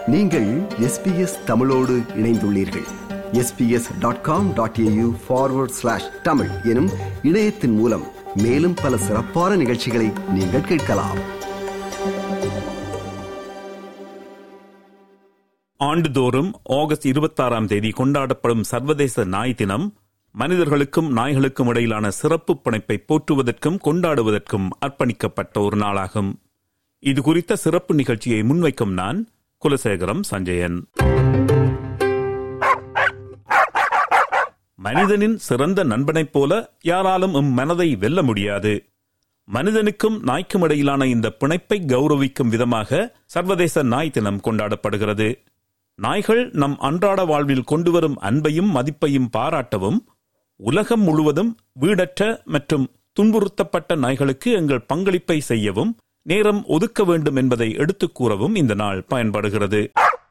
நீங்கள் எஸ்பிஎஸ் தமிழோடு இணைந்துள்ளீர்கள் SBS dot com dot AU forward slash Tamil எனும் இணையத்தின் மூலம் மேலும் பல சிறப்பான நிகழ்ச்சிகளை நீங்கள் கேட்கலாம் ஆண்டுதோறும் ஆகஸ்ட் இருபத்தாறாம் தேதி கொண்டாடப்படும் சர்வதேச நாய் தினம் மனிதர்களுக்கும் நாய்களுக்கும் இடையிலான சிறப்பு பிணைப்பை போற்றுவதற்கும் கொண்டாடுவதற்கும் அர்ப்பணிக்கப்பட்ட ஒரு நாளாகும் இது குறித்த சிறப்பு நிகழ்ச்சியை முன்வைக்கும் நான் குலசேகரம் சஞ்சயன் மனிதனின் சிறந்த நண்பனைப் போல யாராலும் இம் மனதை வெல்ல முடியாது மனிதனுக்கும் நாய்க்கும் இடையிலான இந்த பிணைப்பை கௌரவிக்கும் விதமாக சர்வதேச நாய் தினம் கொண்டாடப்படுகிறது நாய்கள் நம் அன்றாட வாழ்வில் கொண்டு வரும் அன்பையும் மதிப்பையும் பாராட்டவும் உலகம் முழுவதும் வீடற்ற மற்றும் துன்புறுத்தப்பட்ட நாய்களுக்கு எங்கள் பங்களிப்பை செய்யவும் நேரம் ஒதுக்க வேண்டும் என்பதை எடுத்துக் கூறவும் இந்த நாள் பயன்படுகிறது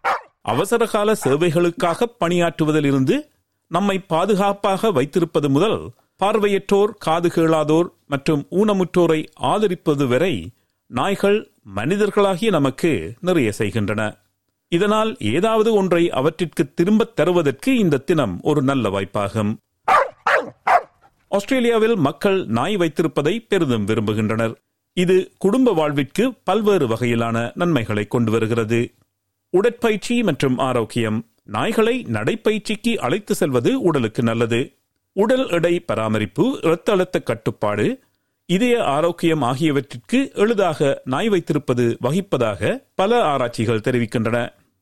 அவசரகால சேவைகளுக்காக பணியாற்றுவதிலிருந்து நம்மை பாதுகாப்பாக வைத்திருப்பது முதல் பார்வையற்றோர் காது கேளாதோர் மற்றும் ஊனமுற்றோரை ஆதரிப்பது வரை நாய்கள் மனிதர்களாகிய நமக்கு நிறைய செய்கின்றன இதனால் ஏதாவது ஒன்றை அவற்றிற்கு திரும்பத் தருவதற்கு இந்த தினம் ஒரு நல்ல வாய்ப்பாகும் ஆஸ்திரேலியாவில் மக்கள் நாய் வைத்திருப்பதை பெரிதும் விரும்புகின்றனர் இது குடும்ப வாழ்விற்கு பல்வேறு வகையிலான நன்மைகளை கொண்டு வருகிறது உடற்பயிற்சி மற்றும் ஆரோக்கியம் நாய்களை நடைப்பயிற்சிக்கு அழைத்து செல்வது உடலுக்கு நல்லது உடல் எடை பராமரிப்பு இரத்த அழுத்த கட்டுப்பாடு இதய ஆரோக்கியம் ஆகியவற்றிற்கு எளிதாக நாய் வைத்திருப்பது வகிப்பதாக பல ஆராய்ச்சிகள் தெரிவிக்கின்றன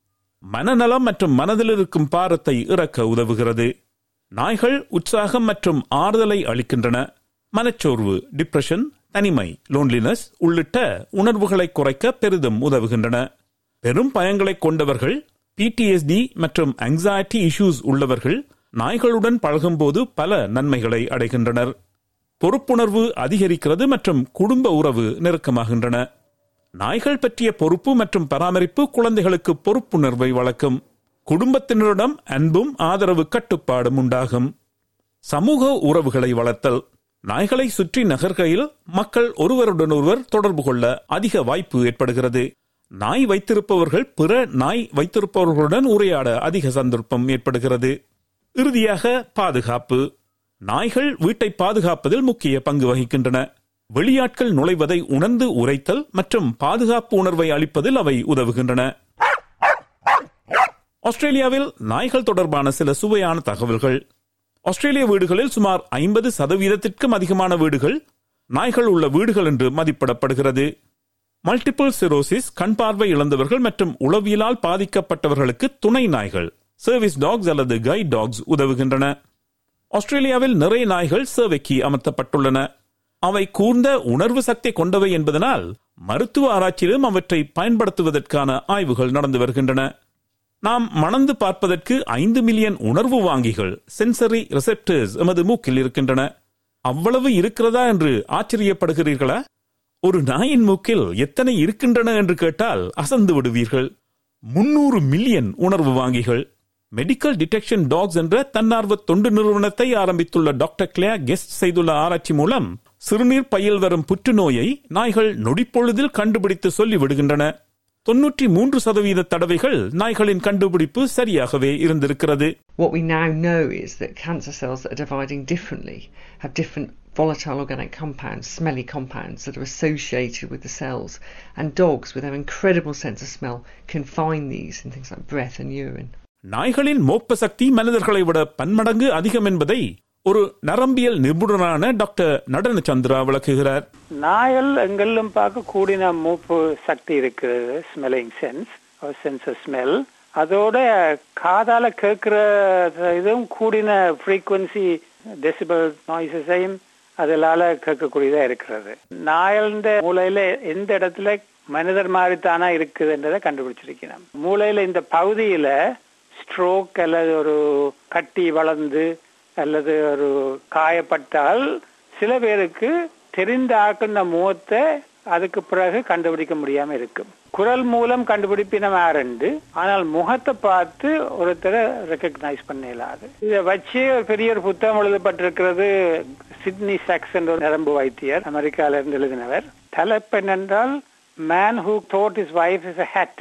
மனநலம் மற்றும் மனதில் இருக்கும் பாரத்தை இறக்க உதவுகிறது நாய்கள் உற்சாகம் மற்றும் ஆறுதலை அளிக்கின்றன மனச்சோர்வு டிப்ரெஷன் தனிமை லோன்லினஸ் உள்ளிட்ட உணர்வுகளை குறைக்க பெரிதும் உதவுகின்றன பெரும் பயங்களை கொண்டவர்கள் பிடிஎஸ்டி மற்றும் ஆங்ஸைட்டி இஷ்யூஸ் உள்ளவர்கள் நாய்களுடன் பழகும்போது பல நன்மைகளை அடைகின்றனர் பொறுப்புணர்வு அதிகரிக்கிறது மற்றும் குடும்ப உறவு நெருக்கமாகின்றன நாய்கள் பற்றிய பொறுப்பு மற்றும் பராமரிப்பு குழந்தைகளுக்கு பொறுப்புணர்வை வளர்க்கும் குடும்பத்தினரிடம் அன்பும் ஆதரவு கட்டுப்பாடும் உண்டாகும் சமூக உறவுகளை வளர்த்தல் நாய்களை சுற்றி நகர்கையில் மக்கள் ஒருவருடன் ஒருவர் தொடர்பு கொள்ள அதிக வாய்ப்பு ஏற்படுகிறது நாய் வைத்திருப்பவர்கள் பிற நாய் வைத்திருப்பவர்களுடன் உரையாட அதிக சந்தர்ப்பம் ஏற்படுகிறது இறுதியாக பாதுகாப்பு நாய்கள் வீட்டை பாதுகாப்பதில் முக்கிய பங்கு வகிக்கின்றன வெளியாட்கள் நுழைவதை உணர்ந்து உரைத்தல் மற்றும் பாதுகாப்பு உணர்வை அளிப்பதில் அவை உதவுகின்றன ஆஸ்திரேலியாவில் நாய்கள் தொடர்பான சில சுவையான தகவல்கள் ஆஸ்திரேலிய வீடுகளில் சுமார் ஐம்பது சதவீதத்திற்கும் அதிகமான வீடுகள் நாய்கள் உள்ள வீடுகள் என்று மதிப்பிடப்படுகிறது மல்டிபிள் சிரோசிஸ் கண் பார்வை இழந்தவர்கள் மற்றும் உளவியலால் பாதிக்கப்பட்டவர்களுக்கு துணை நாய்கள் சர்வீஸ் டாக்ஸ் அல்லது கைட் டாக்ஸ் உதவுகின்றன ஆஸ்திரேலியாவில் நிறைய நாய்கள் சேவைக்கு அமர்த்தப்பட்டுள்ளன அவை கூர்ந்த உணர்வு சக்தி கொண்டவை என்பதனால் மருத்துவ ஆராய்ச்சியிலும் அவற்றை பயன்படுத்துவதற்கான ஆய்வுகள் நடந்து வருகின்றன நாம் மணந்து பார்ப்பதற்கு ஐந்து மில்லியன் உணர்வு வாங்கிகள் சென்சரி ரிசெப்டர்ஸ் எமது மூக்கில் இருக்கின்றன அவ்வளவு இருக்கிறதா என்று ஆச்சரியப்படுகிறீர்களா ஒரு நாயின் மூக்கில் எத்தனை இருக்கின்றன என்று கேட்டால் அசந்து விடுவீர்கள் முன்னூறு மில்லியன் உணர்வு வாங்கிகள் மெடிக்கல் டிடெக்ஷன் டாக்ஸ் என்ற தன்னார்வ தொண்டு நிறுவனத்தை ஆரம்பித்துள்ள டாக்டர் கிளே கெஸ்ட் செய்துள்ள ஆராய்ச்சி மூலம் சிறுநீர் பையில் வரும் புற்றுநோயை நாய்கள் நொடிப்பொழுதில் கண்டுபிடித்து சொல்லி விடுகின்றன தொன்னூற்றி மூன்று சதவீத தடவைகள் நாய்களின் கண்டுபிடிப்பு சரியாகவே இருந்திருக்கிறது What we now know is that cancer cells that are dividing differently have different volatile organic compounds, smelly compounds that are associated with the cells. And dogs, with their incredible sense of smell, can find these in things like breath and urine. நாய்களின் மோப்ப சக்தி மனிதர்களை விட பன்மடங்கு அதிகம் என்பதை ஒரு நரம்பியல் நிபுணரான doctor நடன சந்திரா விளக்குகிறார் நாய்கள் எங்கெல்லாம் பார்க்க கூடின மூப்பு சக்தி இருக்கிறது ஸ்மெல்லிங் சென்ஸ் சென்ஸ் ஸ்மெல் அதோட காதால கேட்கிற இதுவும் கூடின ஃப்ரீக்குவன்சி டெசிபல் நாய்ஸஸையும் அதனால கேட்கக்கூடியதா இருக்கிறது நாயல்ந்த மூளையில எந்த இடத்துல மனிதர் மாதிரி தானா இருக்குதுன்றதை கண்டுபிடிச்சிருக்கிறோம் மூளையில இந்த பகுதியில ஸ்ட்ரோக் அல்லது ஒரு கட்டி வளர்ந்து அல்லது ஒரு காயப்பட்டால் சில பேருக்கு தெரிந்த ஆக்கின முகத்தை அதுக்கு பிறகு கண்டுபிடிக்க முடியாம இருக்கும் குரல் மூலம் கண்டுபிடிப்பினம் ஆரண்டு ஆனால் முகத்தை பார்த்து ஒருத்தரை ரெக்கக்னைஸ் பண்ண இயலாது இதை வச்சு ஒரு பெரிய ஒரு புத்தகம் எழுதப்பட்டிருக்கிறது சிட்னி சாக்ஸ் என்ற ஒரு நரம்பு வைத்தியர் அமெரிக்கால இருந்து எழுதினவர் தலைப்பு என்னென்றால் man who thought his wife is a hat and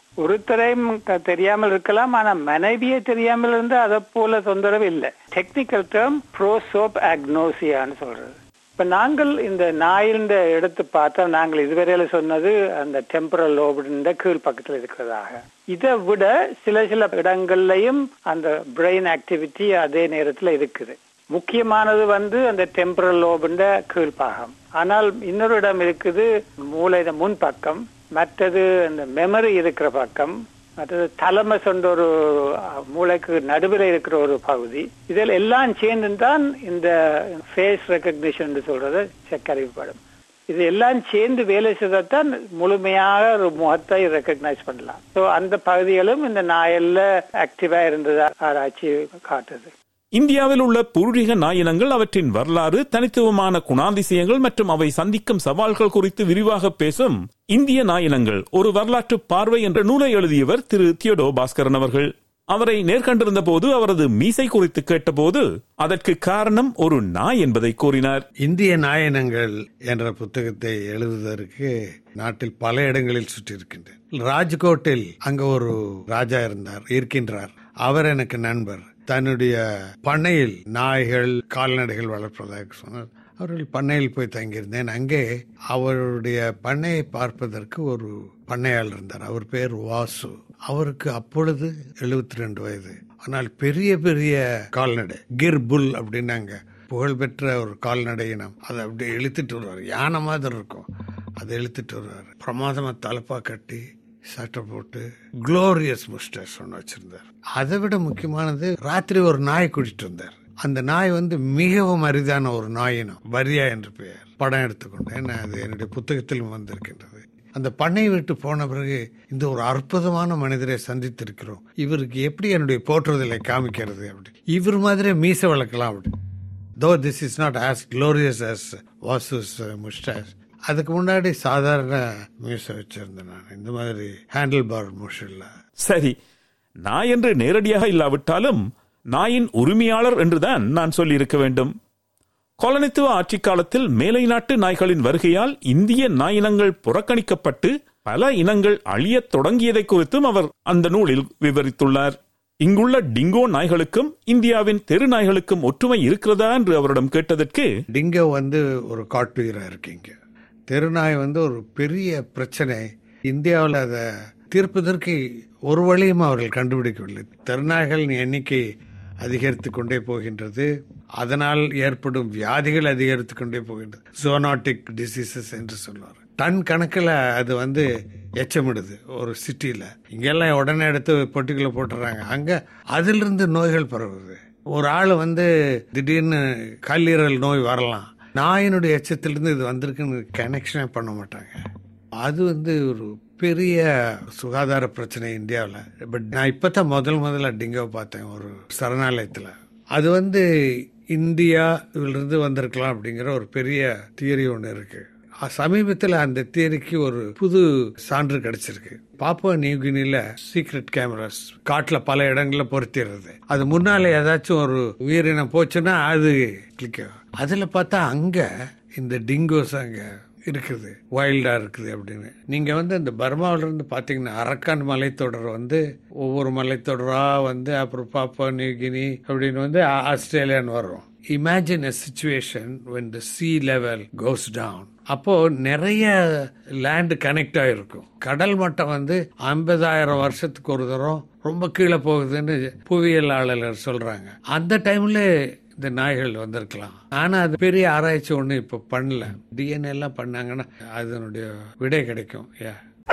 ஒருத்தரையும் க- தெரியாமல் இருக்கலாம் ஆனா மனைவியை தெரியாமல் இருந்து அதை போல தொந்தரவு இல்லை டெக்னிக்கல் டேர்ம் ப்ரோசோப் அக்னோசியான்னு சொல்றது இப்ப நாங்கள் இந்த நாயின் எடுத்து பார்த்தா நாங்கள் இதுவரையில சொன்னது அந்த டெம்பரல் லோபுட கீழ் பக்கத்தில் இருக்கிறதாக இதை விட சில சில இடங்கள்லயும் அந்த பிரெயின் ஆக்டிவிட்டி அதே நேரத்துல இருக்குது முக்கியமானது வந்து அந்த டெம்பரல் லோபுண்ட கீழ்ப்பாகம் ஆனால் இன்னொரு இடம் இருக்குது மூளையில முன் பக்கம் மற்றது அந்த மெமரி இருக்கிற பக்கம் மற்றது தலமஸ் என்ற ஒரு அஹ், மூளைக்கு நடுவில் இருக்கிற ஒரு பகுதி இதில் எல்லாம் சேர்ந்து தான் இந்த ஃபேஸ் ரெக்கக்னிஷன் சொல்றத செக் அறிவுப்படும் இது எல்லாம் சேர்ந்து வேலை செய்தான் முழுமையாக ஒரு முகத்தை ரெக்கக்னைஸ் பண்ணலாம் ஸோ அந்த பகுதிகளும் இந்த நாயல்ல ஆக்டிவா இருந்ததா ஆராய்ச்சி காட்டுது இந்தியாவில் உள்ள பூர்வீக நாயினங்கள் அவற்றின் வரலாறு தனித்துவமான குணாதிசயங்கள் மற்றும் அவை சந்திக்கும் சவால்கள் குறித்து விரிவாக பேசும் இந்திய நாயினங்கள் ஒரு வரலாற்று பார்வை என்ற நூலை எழுதியவர் திரு தியோடோ பாஸ்கரன் அவர்கள் அவரை நேர்கண்டிருந்த போது அவரது மீசை குறித்து கேட்டபோது அதற்கு காரணம் ஒரு நாய் என்பதை கூறினார் இந்திய நாயனங்கள் என்ற புத்தகத்தை எழுதுவதற்கு நாட்டில் பல இடங்களில் சுற்றி இருக்கின்றேன் ராஜ்கோட்டில் அங்க ஒரு ராஜா இருந்தார் இருக்கின்றார் அவர் எனக்கு நண்பர் தன்னுடைய பண்ணையில் நாய்கள் கால்நடைகள் வளர்ப்பதாக சொன்னார் அவர்கள் பண்ணையில் போய் தங்கியிருந்தேன் அங்கே அவருடைய பண்ணையை பார்ப்பதற்கு ஒரு பண்ணையாளர் இருந்தார் அவர் பேர் வாசு அவருக்கு அப்பொழுது 72 ரெண்டு வயது ஆனால் பெரிய பெரிய கால்நடை கிர் புல் அப்படின்னாங்க புகழ்பெற்ற ஒரு கால்நடை இனம் அதை அப்படியே இழுத்துட்டு வருவார் யானை மாதிரி இருக்கும் அதை இழுத்துட்டு வருவார் பிரமாதமா தலப்பா கட்டி சட்டை போட்டு குளோரியஸ் முஸ்டர்ஸ் ஒன்று வச்சிருந்தார் அதை விட முக்கியமானது ராத்திரி ஒரு நாய் குடிச்சிட்டு வந்தார் அந்த நாய் வந்து மிகவும் அரிதான ஒரு நாயினம் வரியா என்று பெயர் படம் எடுத்துக்கொண்டேன் நான் அது என்னுடைய புத்தகத்திலும் வந்திருக்கின்றது அந்த பண்ணை விட்டு போன பிறகு இந்த ஒரு அற்புதமான மனிதரை சந்தித்திருக்கிறோம் இவருக்கு எப்படி என்னுடைய போற்றுதலை காமிக்கிறது அப்படி இவர் மாதிரி மீச வளர்க்கலாம் அப்படி though this is not as glorious as வாசுஸ் முஸ்டாஸ் அதுக்கு முன்னாடி சாதாரண மீச வச்சிருந்தேன் நான் இந்த மாதிரி ஹேண்டில் பார் முஷில்ல சரி நாய் என்று நேரடியாக இல்லாவிட்டாலும் நாயின் உரிமையாளர் என்றுதான் நான் சொல்லியிருக்க வேண்டும் காலனித்துவ ஆட்சிக் காலத்தில் மேலை நாட்டு நாய்களின் வருகையால் இந்திய நாயினங்கள் புறக்கணிக்கப்பட்டு பல இனங்கள் அழியத் தொடங்கியதை குறித்தும் அவர் அந்த நூலில் விவரித்துள்ளார் இங்குள்ள டிங்கோ நாய்களுக்கும் இந்தியாவின் தெரு நாய்களுக்கும் ஒற்றுமை இருக்கிறதா என்று அவரிடம் கேட்டதற்கு டிங்கோ வந்து ஒரு காட்டுயிரா இருக்கீங்க தெருநாய் வந்து ஒரு பெரிய பிரச்சனை இந்தியாவில் அதை தீர்ப்பதற்கு ஒரு வழியும் அவர்கள் கண்டுபிடிக்கவில்லை தெருநாய்களின் எண்ணிக்கை அதிகரித்து கொண்டே போகின்றது அதனால் ஏற்படும் வியாதிகள் அதிகரித்து கொண்டே போகின்றது ஜோனாட்டிக் டிசீசஸ் என்று சொல்வார் டன் கணக்கில் அது வந்து எச்சமிடுது ஒரு சிட்டியில் இங்கெல்லாம் உடனே எடுத்து பொட்டிக்குள்ள போட்டுறாங்க அங்கே அதிலிருந்து நோய்கள் பரவுது ஒரு ஆள் வந்து திடீர்னு கல்லீரல் நோய் வரலாம் நாயினுடைய எச்சத்திலிருந்து இது வந்திருக்குன்னு கனெக்ஷனே பண்ண மாட்டாங்க அது வந்து ஒரு பெரிய சுகாதார பிரச்சனை இந்தியாவில் பட் நான் இப்பதான் முதல் முதல்ல டிங்கோவை பார்த்தேன் ஒரு சரணாலயத்தில் அது வந்து இந்தியாவிலிருந்து வந்திருக்கலாம் அப்படிங்கிற ஒரு பெரிய தியரி ஒன்று இருக்கு சமீபத்தில் அந்த தியரிக்கு ஒரு புது சான்று கிடைச்சிருக்கு பாப்பா நியூகினில சீக்ரெட் கேமராஸ் காட்டுல பல இடங்கள்ல பொருத்திடுறது அது முன்னால ஏதாச்சும் ஒரு உயிரினம் போச்சுன்னா அது கிளிக் அதுல பார்த்தா அங்க இந்த டிங்கோஸ் அங்க இருக்குது வைல்டா இருக்குது அப்படின்னு நீங்க வந்து இந்த பர்மாவில இருந்து பாத்தீங்கன்னா அரக்கான் மலைத்தொடர் வந்து ஒவ்வொரு மலைத்தொடரா வந்து அப்புறம் பாப்பா நியூகினி அப்படின்னு வந்து ஆ- ஆஸ்திரேலியான்னு வரும் imagine a situation when the sea level goes down அப்போ நிறைய லேண்ட் கனெக்ட் ஆயிருக்கும் கடல் மட்டம் வந்து ஐம்பதாயிரம் வருஷத்துக்கு ஒரு தரம் ரொம்ப கீழே போகுதுன்னு புவியியலாளர் சொல்றாங்க அந்த டைம்ல இந்த நாய்கள் வந்திருக்கலாம் ஆனா அது பெரிய ஆராய்ச்சி ஒண்ணு இப்ப பண்ணல டிஎன்ஏ எல்லாம் பண்ணாங்கன்னா அதனுடைய விடை கிடைக்கும் யா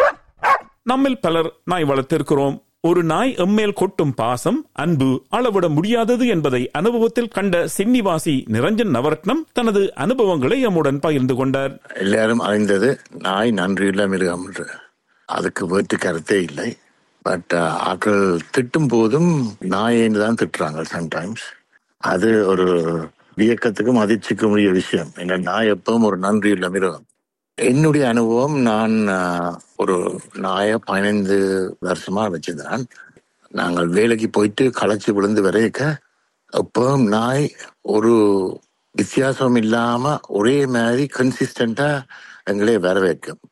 நம்மில் பலர் நாய் வளர்த்திருக்கிறோம் ஒரு நாய் எம்மேல் கொட்டும் பாசம் அன்பு அளவிட முடியாதது என்பதை அனுபவத்தில் கண்ட சின்னிவாசி நிரஞ்சன் நவரத்னம் தனது அனுபவங்களை எம்முடன் பகிர்ந்து கொண்டார் எல்லாரும் அறிந்தது நாய் நன்றியுள்ள மிருகம் என்று அதுக்கு வேற்று கருத்தே இல்லை பட் ஆக்கள் திட்டும் போதும் நாயின்னு தான் திட்டுறாங்க சம்டைம்ஸ் அது ஒரு வியக்கத்துக்கும் அதிர்ச்சிக்கும் உரிய விஷயம் எங்க நாய் எப்பவும் ஒரு நன்றியுள்ள மிருகம் என்னுடைய அனுபவம் நான் ஆஹ், ஒரு நாயை பதினைந்து வருஷமா வச்சிருந்தேன் நாங்கள் வேலைக்கு போயிட்டு களைச்சு விழுந்து வரைக்க எப்பவும் நாய் ஒரு வித்தியாசம் இல்லாம ஒரே மாதிரி கன்சிஸ்டண்டா எங்களே வரவேற்கும்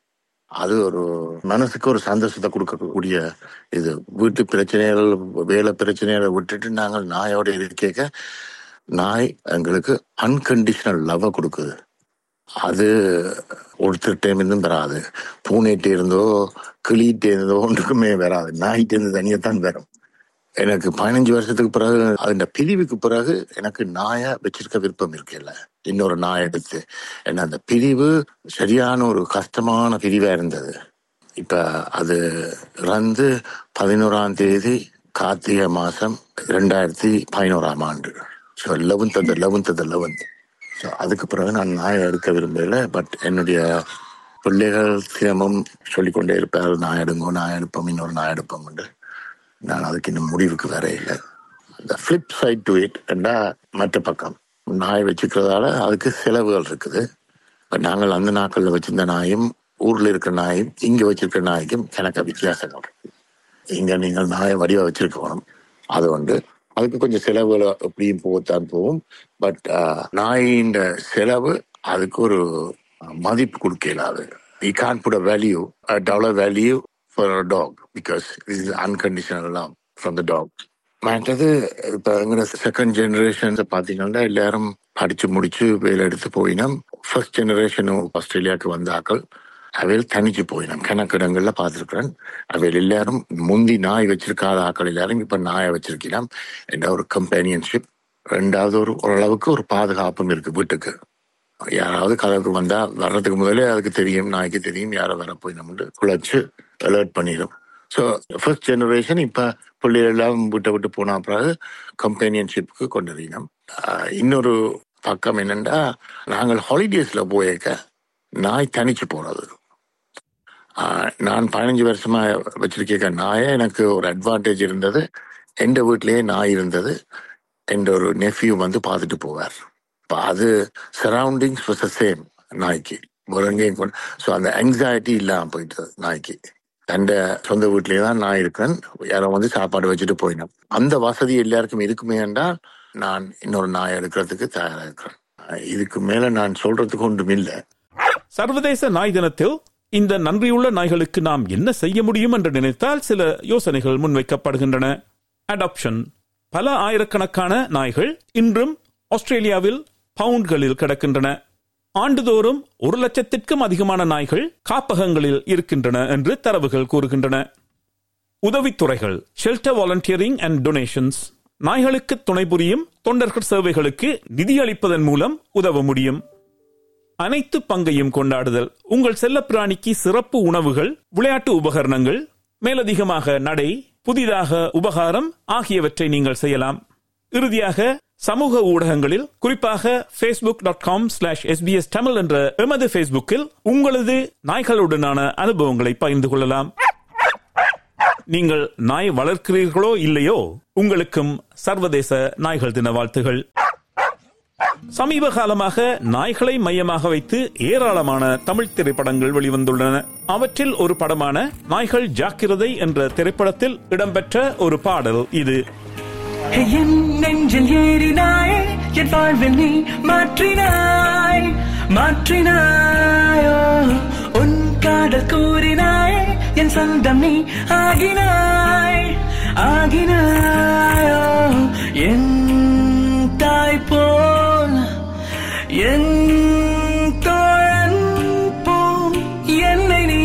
அது ஒரு மனசுக்கு ஒரு சந்தோஷத்தை கொடுக்கக்கூடிய இது வீட்டு பிரச்சனைகள் வேலை பிரச்சனைகளை விட்டுட்டு நாங்கள் நாயோட இருக்க நாய் எங்களுக்கு அன்கண்டிஷனல் லவ் கொடுக்குது அது ஒருத்தர்கிட்ட இருந்தும் வராது பூனைகிட்ட இருந்தோ கிளிகிட்ட இருந்தோ ஒன்றுக்குமே வராது நாய்கிட்ட இருந்து தனியத்தான் வரும் எனக்கு பதினஞ்சு வருஷத்துக்கு பிறகு அந்த பிரிவுக்கு பிறகு எனக்கு நாயை வச்சிருக்க விருப்பம் இருக்குல்ல இன்னொரு நாய் எடுத்து ஏன்னா அந்த பிரிவு சரியான ஒரு கஷ்டமான பிரிவா இருந்தது இப்ப அது இறந்து பதினோராம் தேதி கார்த்திகை மாசம் இரண்டாயிரத்தி பதினோராம் ஆண்டு ஸோ லெவன்த் அந்த லெவன்த் அந்த லெவன்த் ஸோ அதுக்கு பிறகு நான் நாயை எடுக்க விரும்பல பட் என்னுடைய பிள்ளைகள் தினமும் சொல்லிக்கொண்டே இருப்பார்கள் நாய் எடுங்கோ நாய் எடுப்போம் இன்னொரு நாய் எடுப்போம் என்று நான் அதுக்கு இன்னும் முடிவுக்கு வர இல்லை இந்த ஃபிளிப் சைட் டு இட் என்றா மற்ற பக்கம் நாய் வச்சுக்கிறதால அதுக்கு செலவுகள் இருக்குது இப்ப நாங்கள் அந்த நாட்கள்ல வச்சிருந்த நாயும் ஊர்ல இருக்கிற நாயும் இங்க வச்சிருக்கிற நாய்க்கும் எனக்கு வித்தியாசங்கள் இருக்கு இங்க நீங்கள் நாயை வடிவா வச்சிருக்கணும் அது வந்து அதுக்கு கொஞ்சம் செலவுகள் எப்படியும் போகத்தான் போகும் பட் நாயின் செலவு அதுக்கு ஒரு மதிப்பு கொடுக்க இயலாது you can't put a value dollar value for a dog because is unconditional love from the dog மற்றது இப்ப எங்க செகண்ட் ஜெனரேஷன் பாத்தீங்கன்னா எல்லாரும் படிச்சு முடிச்சு வேலை எடுத்து போயினோம் ஃபர்ஸ்ட் ஜெனரேஷன் ஆஸ்திரேலியாவுக்கு வந்தாக்கள் அவையில் தனிச்சு போயினோம் கணக்கிடங்கள்ல பார்த்துருக்கிறேன் அவையில் எல்லாரும் முந்தி நாய் வச்சிருக்காத ஆக்கள் எல்லாரும் இப்ப நாயை வச்சிருக்கலாம் என்ற ஒரு கம்பேனியன்ஷிப் ரெண்டாவது ஒரு ஓரளவுக்கு ஒரு பாதுகாப்பும் இருக்கு வீட்டுக்கு யாராவது கதவுக்கு வந்தா வர்றதுக்கு முதலே அதுக்கு தெரியும் நாய்க்கு தெரியும் யாரை வர போய் நம்ம குழைச்சு அலர்ட் பண்ணிடும் ஸோ ஃபர்ஸ்ட் ஜெனரேஷன் இப்ப பிள்ளைகள் எல்லாம் விட்டு விட்டு போன பிறகு கம்பேனியன்ஷிப்புக்கு கொண்டு வரணும் இன்னொரு பக்கம் என்னன்னா நாங்கள் ஹாலிடேஸ்ல போயிருக்க நாய் தனிச்சு போறது ஆஹ் நான் பதினஞ்சு வருஷமா வச்சிருக்க நாயை எனக்கு ஒரு அட்வான்டேஜ் இருந்தது எந்த வீட்லயே நாய் இருந்தது எந்த ஒரு நெஃப்யூ வந்து பார்த்துட்டு போவார் இப்போ அது சரௌண்டிங்ஸ் வாஸ் த சேம் நாய்க்கு முருங்கையும் கொண்டு ஸோ அந்த anxiety இல்லாம போயிட்டது நாய்க்கு தண்ட சொந்த வீட்லயே தான் நான் இருக்கேன் யாரோ வந்து சாப்பாடு வச்சுட்டு போயினோம் அந்த வசதி எல்லாருக்கும் இருக்குமே என்றால் நான் இன்னொரு நாய் எடுக்கிறதுக்கு தயாரா இருக்கிறேன் இதுக்கு மேல நான் சொல்றதுக்கு ஒன்றும் இல்லை சர்வதேச நாய் தினத்தில் இந்த நன்றியுள்ள நாய்களுக்கு நாம் என்ன செய்ய முடியும் என்று நினைத்தால் சில யோசனைகள் முன்வைக்கப்படுகின்றன அடாப்ஷன் பல ஆயிரக்கணக்கான நாய்கள் இன்றும் ஆஸ்திரேலியாவில் பவுண்ட்களில் கிடக்கின்றன ஆண்டுதோறும் ஒரு லட்சத்திற்கும் அதிகமான நாய்கள் காப்பகங்களில் இருக்கின்றன என்று தரவுகள் கூறுகின்றன உதவித்துறைகள் ஷெல்டர் வாலண்டியரிங் அண்ட் டொனேஷன்ஸ் நாய்களுக்கு துணை புரியும் தொண்டர்கள் சேவைகளுக்கு நிதியளிப்பதன் மூலம் உதவ முடியும் அனைத்து பங்கையும் கொண்டாடுதல் உங்கள் செல்லப்பிராணிக்கு சிறப்பு உணவுகள் விளையாட்டு உபகரணங்கள் மேலதிகமாக நடை புதிதாக உபகாரம் ஆகியவற்றை நீங்கள் செய்யலாம் இறுதியாக சமூக ஊடகங்களில் குறிப்பாக facebook.com dot com slash SBS Tamil என்ற எமது ஃபேஸ்புக்கில் உங்களது நாய்களுடனான அனுபவங்களை பகிர்ந்து கொள்ளலாம் நீங்கள் நாய் வளர்க்கிறீர்களோ இல்லையோ உங்களுக்கும் சர்வதேச நாய்கள் தின வாழ்த்துகள் சமீப காலமாக நாய்களை மையமாக வைத்து ஏராளமான தமிழ் திரைப்படங்கள் வெளிவந்துள்ளன அவற்றில் ஒரு படமான நாய்கள் ஜாக்கிரதை என்ற திரைப்படத்தில் இடம்பெற்ற ஒரு பாடல் இது என் நெஞ்சில் ஏறினாய் என் வாழ்வில் நீ மாற்றினாய் மாற்றினாயோ உன் காதல் கூறினாய் என் சொந்தம் நீ ஆகினாய் ஆகினாயோ என் தாய் போல் என் தோழன் போல் என்னை நீ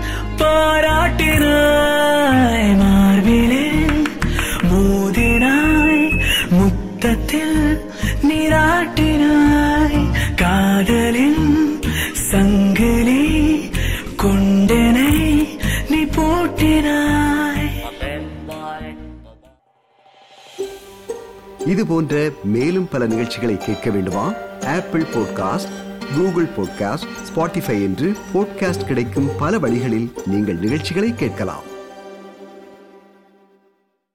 பாராட்டினாய் மார்பிலே மோதினாய் முத்தத்தில் நீராட்டினாய் காதலின் சங்கிலி கொண்டனை நீ பூட்டினாய் இது போன்ற மேலும் பல நிகழ்ச்சிகளை கேட்க வேண்டுமா Apple podcast Google podcast Spotify என்று பாட்காஸ்ட் கிடைக்கும் பல வழிகளில் நீங்கள் நிகழ்ச்சிகளை கேட்கலாம்